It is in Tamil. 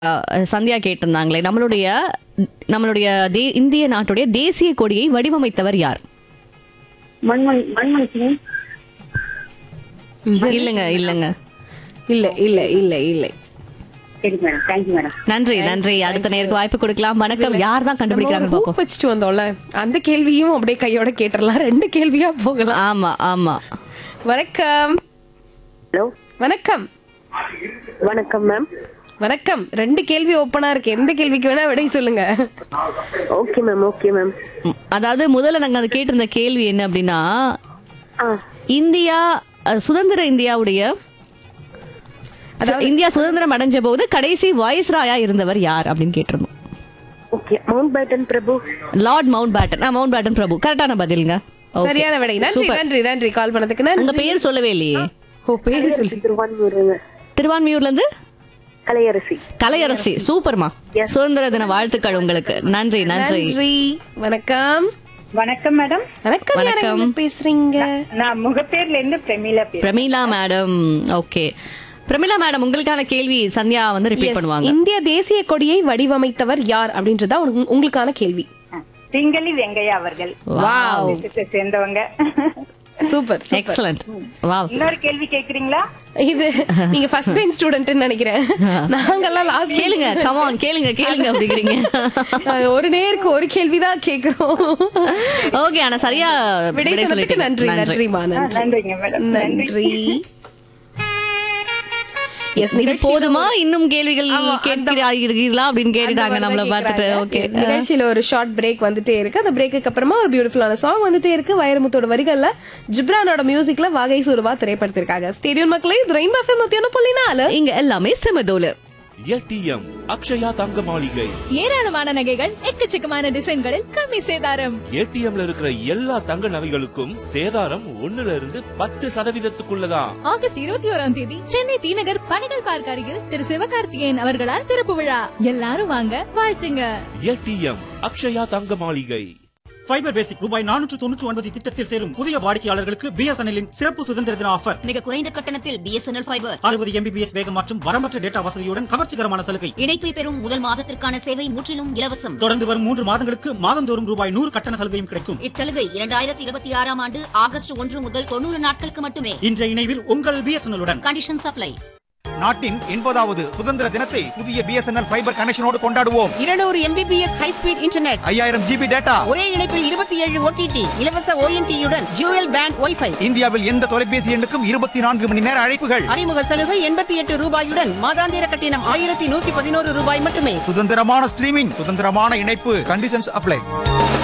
அஹ், சந்தியா கேட்டிருந்தாங்களே நம்மளுடைய நம்மளுடைய தே- இந்திய நாட்டுடைய தேசிய கொடியை வடிவமைத்தவர் யார் மன்மன் மன்மன் சிங் இல்லங்க இல்லங்க இல்ல இல்ல இல்ல இல்ல சரி மேடம் தேங்க்யூ மேடம் நன்றி நன்றி அடுத்த நேருக்கு வாய்ப்பு கொடுக்கலாம் வணக்கம் யார் தான் கண்டுபிடிக்கிறாங்க நம்ம பாப்போம் hoop வச்சுட்டு வந்தோம்ல அந்த கேள்வியும் அப்படியே கையோட கேட்டுறலாம் ரெண்டு கேள்வியா போகலாம் ஆமா ஆமா வணக்கம் ஹலோ வணக்கம் வணக்கம் மேம் வணக்கம் ரெண்டு கேள்வி ஓப்பனா இருக்கு எந்த கேள்விக்கு வேணா விடை சொல்லுங்க ஓகே மேம் ஓகே மேம் ம், அதாவது முதல்ல நாங்க அது கேட்டிருந்த கேள்வி என்ன அப்படின்னா ஆ இந்தியா அஹ், சுதந்திர இந்தியாவுடைய இந்தியா சுதந்திரம் அடைஞ்ச போது கடைசி வாய்ஸ்ராயா இருந்தவர் யார் அப்படின்னு கேட்டிருந்தோம் ஓகே மவுண்ட் பேட்டன் பிரபு lord Mountbatten Mountbatten பிரபு கரெக்டான பதிலுங்க Okay. சரியான விடை நன்றி Super. நன்றி நன்றி கால் பண்ணதுக்கு உங்க நன்றி பேர் சொல்லவே இல்லையே ஓ பேரு சொல்லி திருவான்மூருங்க திருவான்மியூர்ல இருந்து கலையரசி கலையரசி சூப்பர்மா சுதந்திர தின வாழ்த்துக்கள் உங்களுக்கு நன்றி நன்றி நன்றி வணக்கம் வணக்கம் மேடம் வணக்கம் வணக்கம். யாருங்க பேசுறீங்க நான் முகப்பேர்ல இருந்து பிரமீளா பேசுறேன் Prameela madam okay Prameela madam உங்களுக்கான கேள்வி சந்தியா வந்து ரிப்பீட் Yes, பண்ணுவாங்க இந்திய தேசிய கொடியை வடிவமைத்தவர் யார் அப்படின்றதா உங்க- உங்களுக்கான கேள்வி சிங்களி வெங்கையா அவர்கள் வாவ் தேசத்தை சேர்ந்தவங்க சூப்பர் சூப்பர் எக்ஸலண்ட் வாவ் இன்னொரு கேள்வி கேக்குறீங்களா இது நீங்க ஃபர்ஸ்ட் பெஞ்ச் ஸ்டூடெண்ட் நினைக்கிறேன் நாங்கெல்லாம் லாஸ்ட் கேளுங்க கமான் கேளுங்க கேளுங்க அப்படிங்கிறீங்க ஒரு நேருக்கு ஒரு கேள்விதான் கேக்குறோம் ஓகே ஆனா சரியா விடை விடை சொன்னதுக்கு நன்றி சொல்லிட்டீங்க. நன்றிமா நன்றி நன்றிங்க மேடம் நன்றி எஸ் இது போதுமா இன்னும் கேள்விகள் ஆமா, அந்த- கேட்கிறீர்களா அப்படின்னு கேட்டுட்டாங்க நம்மள பார்த்துட்டு ஓகே நிகழ்ச்சியில ஒரு ஷார்ட் பிரேக் வந்துட்டே இருக்கு அந்த பிரேக்கு அப்புறமா ஒரு பியூட்டிஃபுல்லான சாங் வந்துட்டே இருக்கு வைரமுத்தோட வரிகள்ல ஜிப்ரானோட மியூசிக்ல வாகை சுருவா திரைப்படத்திற்காக ஸ்டேடியம் மக்களே இது ரெயின்போ எஃப்எம் நூத்தி ஒண்ணு புள்ளி நாலு இங்க எல்லாமே செமதோலு ஏடிஎம் அக்ஷயா தங்க மாளிகை ஏராளமான நகைகள் எக்கச்சக்கமான டிசைன்களில் கம்மி சேதாரம் ஏடிஎம்ல இருக்கிற எல்லா தங்க நகைகளுக்கும் சேதாரம் ஒண்ணுல இருந்து பத்து சதவீதத்துக்குள்ளதான் ஆகஸ்ட் இருபத்தி ஓராம் தேதி சென்னை தீநகர் பனைகள் பார்க் அருகில் திரு சிவகார்த்திகேயன் அவர்களால் திறப்பு விழா எல்லாரும் வாங்க வாழ்த்துங்க ஏடிஎம் அக்ஷயா தங்க மாளிகை ஃபைபர் பேசிக் ரூபாய் நானூற்று தொண்ணூற்று ஒன்பது திட்டத்தில் சேரும் புதிய வாடிக்கையாளர்களுக்கு பிஎஸ்என்எல்லின் சிறப்பு சுதந்திர தின ஆஃபர் மிக குறைந்த கட்டணத்தில் பிஎஸ்என்எல் ஃபைபர் அறுபது எம்பிபிஎஸ் வேகம் மற்றும் வரம்பற்ற டேட்டா வசதியுடன் கவர்ச்சிகரமான சலுகை இணைப்பை பெறும் முதல் மாதத்திற்கான சேவை முற்றிலும் இலவசம் தொடர்ந்து வரும் மூன்று மாதங்களுக்கு மாதந்தோறும் ரூபாய் நூறு கட்டண சலுகையும் கிடைக்கும் இச்சலுகை இரண்டாயிரத்தி இருபத்தி ஆறாம் ஆண்டு ஆகஸ்ட் ஒன்று முதல் தொண்ணூறு நாட்களுக்கு மட்டுமே இன்றைய இணைவில் உங்கள் பிஎஸ்என்எல்லுடன் கண்டிஷன் சப்ளை நாட்டின் எண்பதாவது சுதந்திர தினத்தை புதிய பிஎஸ்என்எல் ஃபைபர் கனெக்ஷனோடு கொண்டாடுவோம் இருநூறு எம்பிபிஎஸ் ஹை ஸ்பீட் இன்டர்நெட் ஐயாயிரம் ஜிபி டேட்டா ஒரே இணைப்பில் இருபத்தி ஏழு ஓடிடி இலவச ஓஎன்டியுடன் ஜூயல் பேண்ட் ஒய்ஃபை இந்தியாவில் எந்த தொலைபேசி எண்ணுக்கும் இருபத்தி நான்கு மணி நேர அழைப்புகள் அறிமுக சலுகை எண்பத்தி எட்டு ரூபாயுடன் மாதாந்திர கட்டணம் ஆயிரத்தி நூத்தி பதினோரு ரூபாய் மட்டுமே சுதந்திரமான ஸ்ட்ரீமிங் சுதந்திரமான இணைப்பு கண்டிஷன்ஸ் அப்ளை